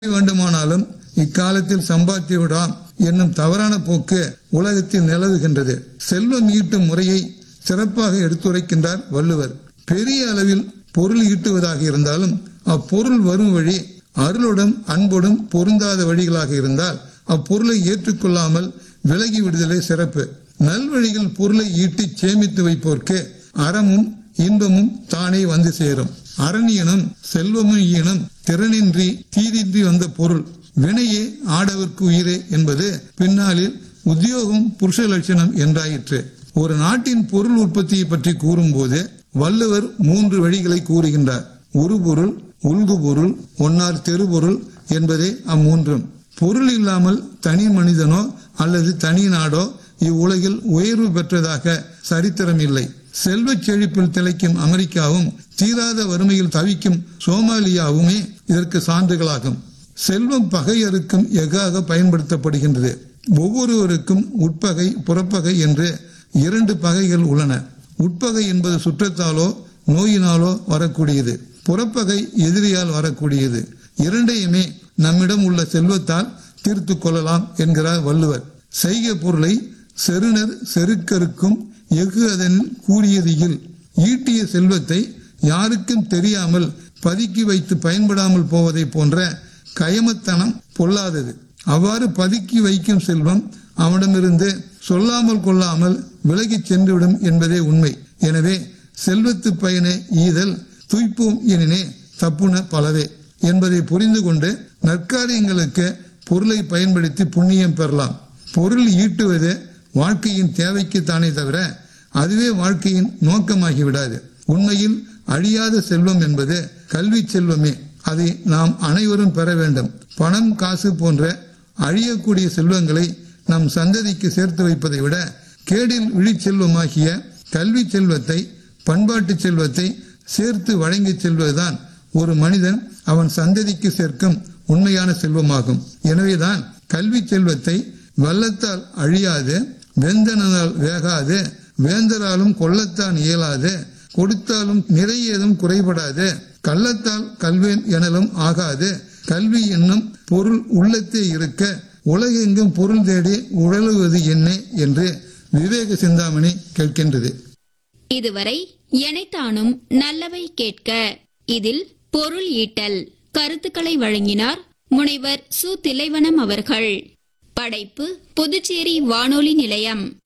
வேண்டுமானாலும் இக்காலத்தில் சம்பாதித்து விடலாம் என்னும் தவறான போக்கு உலகத்தில் நிலவுகின்றது செல்வம் ஈட்டும் முறையை சிறப்பாக எடுத்துரைக்கின்றார் வள்ளுவர் பெரிய அளவில் பொருள் ஈட்டுவதாக இருந்தாலும் அப்பொருள் வரும் வழி அருளுடன் அன்புடன் பொருந்தாத வழிகளாக இருந்தால் அப்பொருளை ஏற்றுக்கொள்ளாமல் விலகி விடுதலே சிறப்பு நல்வழியில் பொருளை ஈட்டி சேமித்து வைப்போர்க்கு அறமும் இன்பமும் தானே வந்து சேரும் அரணியனும் செல்வமும் ஈனும் திறனின்றி தீதின்றி வந்த பொருள் வினையே ஆடவர்க்கு உயிரே என்பது பின்னாளில் உத்தியோகம் புருஷ லட்சணம் என்றாயிற்று ஒரு நாட்டின் பொருள் உற்பத்தியை பற்றி கூறும்போது வள்ளுவர் மூன்று வழிகளை கூறுகின்றார் உருபொருள் உள்கு பொருள் ஒன்னார் தெருபொருள் என்பதே அம்மூன்றும் பொருள் இல்லாமல் தனி மனிதனோ அல்லது தனி நாடோ இவ்வுலகில் உயர்வு பெற்றதாக சரித்திரம் இல்லை செல்வச் செழிப்பில் திளைக்கும் அமெரிக்காவும் தீராத வறுமையில் தவிக்கும் சோமாலியாவுமே இதற்கு சான்றுகளாகும் செல்வம் பகையருக்கும் எஃகாக பயன்படுத்தப்படுகின்றது ஒவ்வொருவருக்கும் உட்பகை புறப்பகை என்று இரண்டு பகைகள் உள்ளன உட்பகை என்பது சுற்றத்தாலோ நோயினாலோ வரக்கூடியது புறப்பகை எதிரியால் வரக்கூடியது இரண்டையுமே நம்மிடம் உள்ள செல்வத்தால் தீர்த்து கொள்ளலாம் என்கிறார் வள்ளுவர் செய்க பொருளை செருணர் செருக்கருக்கும் எஃகு அதனில் கூறியது இல் ஈட்டிய செல்வத்தை யாருக்கும் தெரியாமல் பதுக்கி வைத்து பயன்படாமல் போவதை போன்ற கயமத்தனம் பொல்லாதது அவ்வாறு பதுக்கி வைக்கும் செல்வம் அவனிடமிருந்து சொல்லாமல் கொள்ளாமல் விலகிச் சென்றுவிடும் என்பதே உண்மை எனவே செல்வத்து பயனே ஈதல் துய்ப்போம் எனினே தப்புன பலவே என்பதை புரிந்து கொண்டு நற்காரியங்களுக்கு பொருளை பயன்படுத்தி புண்ணியம் பெறலாம் பொருள் ஈட்டுவது வாழ்க்கையின் தேவைக்கு தானே தவிர அதுவே வாழ்க்கையின் நோக்கமாகி விடாது உண்மையில் அழியாத செல்வம் என்பது கல்வி செல்வமே அதை நாம் அனைவரும் பெற வேண்டும் பணம் காசு போன்ற அழியக்கூடிய செல்வங்களை நம் சந்ததிக்கு சேர்த்து வைப்பதை விட கேடில் விழிச்செல்வமாகிய கல்வி செல்வத்தை பண்பாட்டு செல்வத்தை சேர்த்து வழங்கிச் செல்வதுதான் ஒரு மனிதன் அவன் சந்ததிக்கு சேர்க்கும் உண்மையான செல்வமாகும் எனவேதான் கல்வி செல்வத்தை வெள்ளத்தால் அழியாது வெந்தனால் வேகாது வேந்தராலும் கொள்ளத்தான் இயலாது கொடுத்தாலும் நிறையேதும் குறைபடாது கள்ளத்தால் கல்வேன் எனலும் ஆகாது கல்வி என்னும் பொருள் உள்ளத்தே இருக்க உலகெங்கும் பொருள் தேடி உழலுவது என்ன என்று விவேக சிந்தாமணி கேட்கின்றது இதுவரை எனைத்தானும் நல்லவை கேட்க இதில் பொருள் ஈட்டல் கருத்துக்களை வழங்கினார் முனைவர் சு திலைவனம் அவர்கள் படைப்பு புதுச்சேரி வானொலி நிலையம்